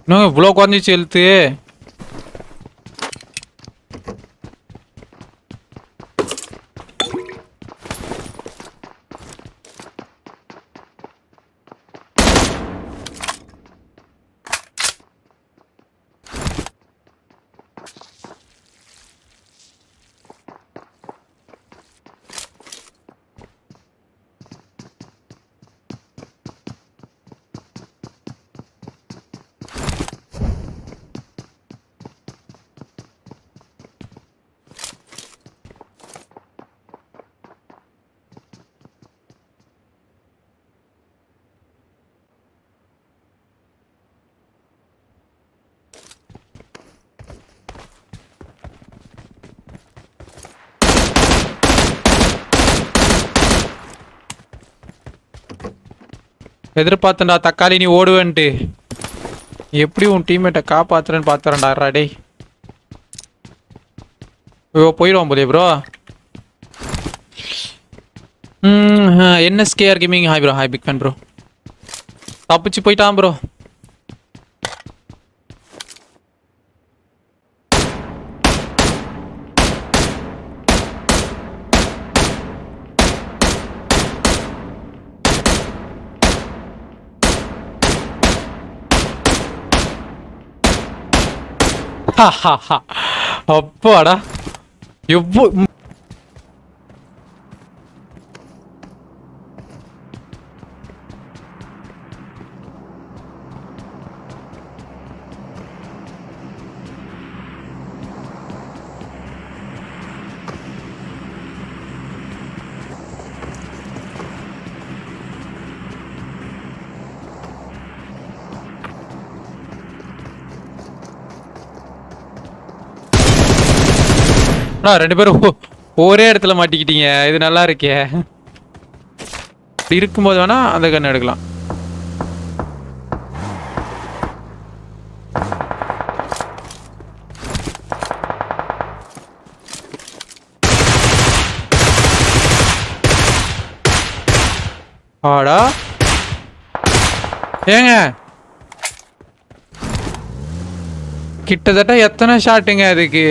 இன்னும் இவ்வளோ குறைஞ்சிச்சு எழுத்து எதிர்பார்த்தேன்டா தக்காளி நீ ஓடுவேன்ட்டு எப்படி உன் டீம்மேட்டை காப்பாத்துறேன்னு பார்த்துறேன்டா டேய் ஐயோ போயிடுவான் போதே bro NSKR gaming hi bro hi big fan bro தப்பிச்சு போயிட்டான் ப்ரோ அப்பாடா எவ்வளோ அண்ணா, ரெண்டு பேரும் ஒ- ஒரே இடத்துல மாட்டிக்கிட்டீங்க இது நல்லா இருக்கே இப்படி இருக்கும்போது வேணா அந்த கண்ணு எடுக்கலாம் ஆடா ஏங்க கிட்டத்தட்ட எத்தனை ஷாட்டுங்க அதுக்கு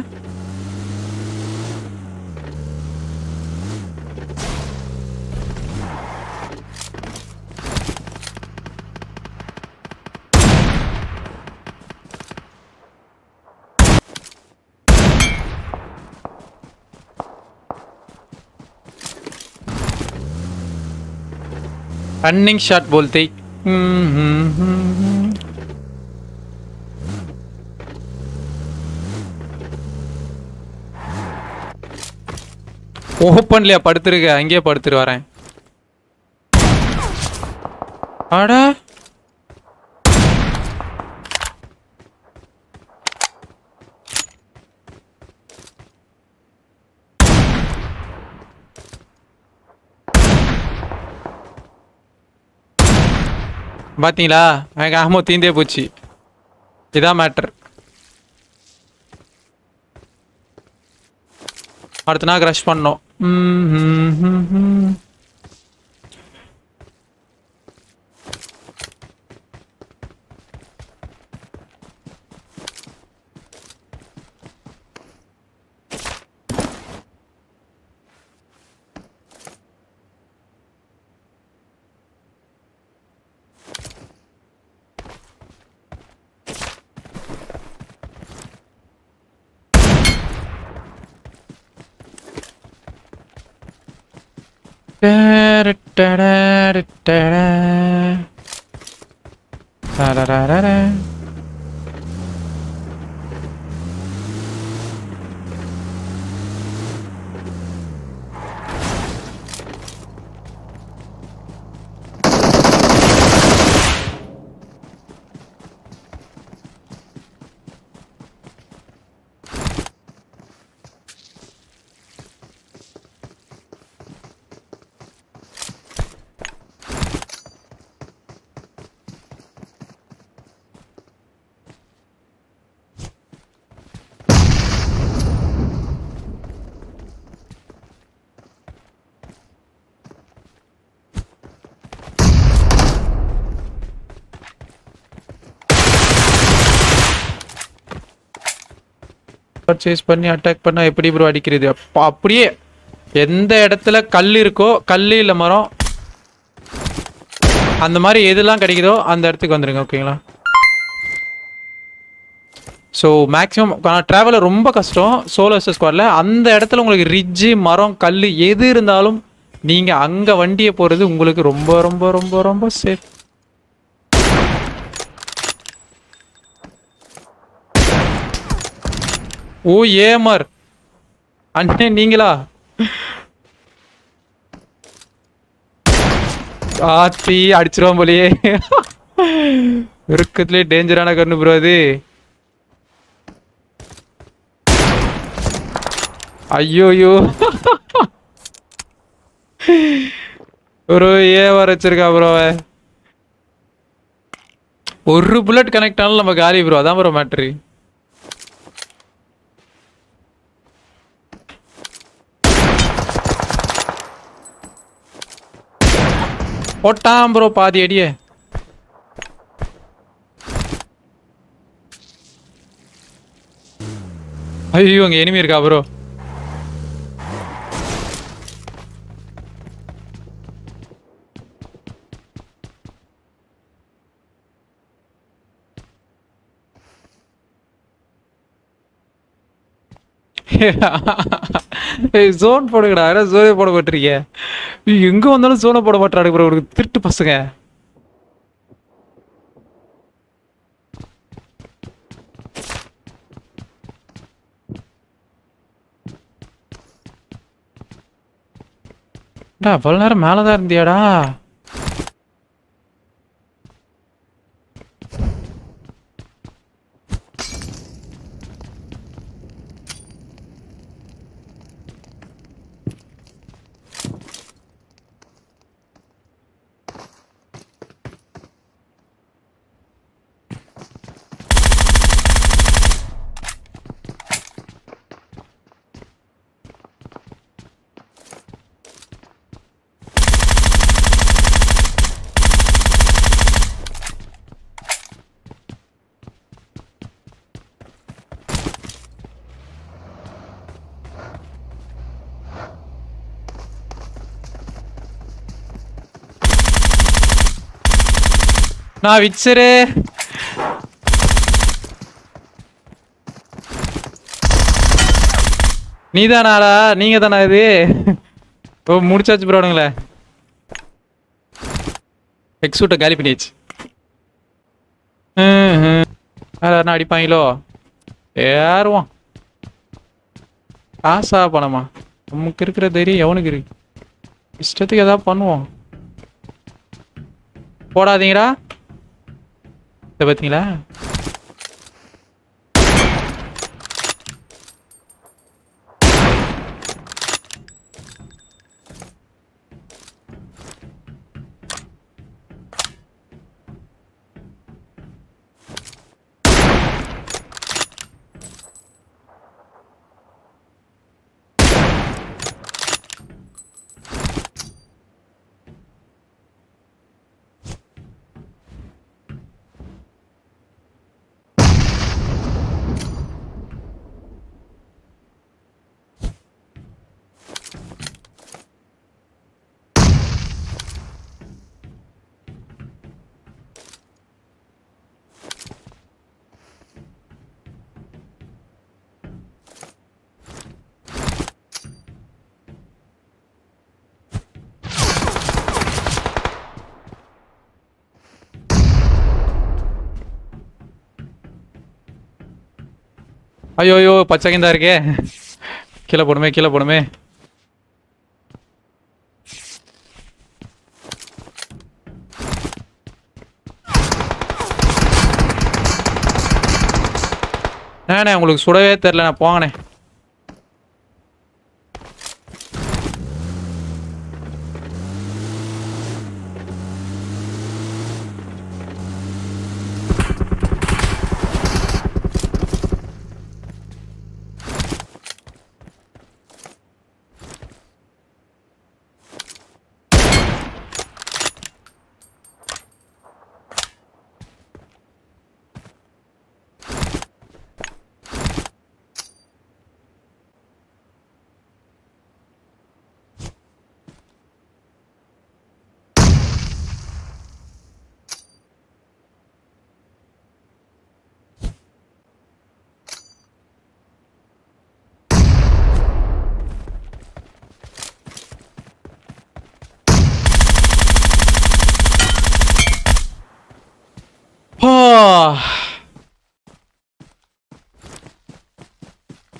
रनिंग शॉट बोलते हम्म, हम्म, हम्म, हम्म। ஓப்பன்லயா படுத்துருக்க அங்கேயே படுத்துரு வரேன் ஆடா பாத்தீங்களா எனக்கு ஆமோ தீந்தே போச்சு இதான் மேட்டர் அடுத்த நாள் ரஷ் பண்ணோம் ம், ம், ம், ம். Ta-da-da-da-da. பர்ச்சேஸ் பண்ணி அட்டாக் பண்ணா எப்படி ப்ரோ அடிக்கிறது அப்பா அப்படியே எந்த இடத்துல கல் இருக்கோ கல் இல்லை மரம் அந்த மாதிரி எதெல்லாம் கிடைக்குதோ அந்த இடத்துக்கு வந்துருங்க ஓகேங்களா ஸோ மேக்ஸிமம் ட்ராவலில் ரொம்ப கஷ்டம் சோலோ ஸ்குவாடில் அந்த இடத்துல உங்களுக்கு ரிட்ஜு மரம் கல் எது இருந்தாலும் நீங்கள் அங்கே வண்டியை போகிறது உங்களுக்கு ரொம்ப ரொம்ப ரொம்ப ரொம்ப சேஃப் ஓ ஏமர் அண்ணே நீங்களா ஆத்தி அடிச்சிருவோம் போலயே இருக்கத்துலயே டேஞ்சரான கண்ணு ப்ரோ அது ஐயோயோ ஒரு ஏ வர வச்சிருக்கா ப்ரோ ஒரு புல்லட் கனெக்ட் ஆனாலும் நம்ம காலி ப்ரோ அதான் ப்ரோ மேட்ரு போட்டான் ப்ரோ பாதி அடியே ஐயோ அங்க எனிமி இருக்கா ப்ரோ ஜோன் போடுங்கடா என்ன ஜோனே போட மாட்டீங்க எங்க வந்தாலும் ஜோனை போட மாட்டாரு ப்ரோ ஒரு திருட்டு பசங்க டா அவ்வளவு நேரம் மேலதான் இருந்தியாடா நான் விச்சரு நீதானாடா நீங்க தானா இது ஓ முடிச்சாச்சு ப்ரோடுங்களே எக்ஸூட்டை காலி பண்ணியாச்சு ம், ம். வேற யாருன்னா அடிப்பாங்களோ ஏறுவோம் காசா பணமா நமக்கு இருக்கிற தைரியம் எவனுக்கு இருக்கு இஷ்டத்துக்கு ஏதாவது பண்ணுவோம் போடாதீங்கடா இதை பார்த்தீங்களா ஐயோ ஐயோ பச்சை தான் இருக்கே கீழே போடுமே கீழே போடுமே அண்ணே உங்களுக்கு சுடவே தெரில நான் போங்கண்ணே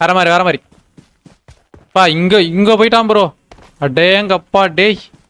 வர மாதிரி வர மாதிரி பா இங்க இங்க போயிட்டான் ப்ரோ அடேங்கப்பா டேய்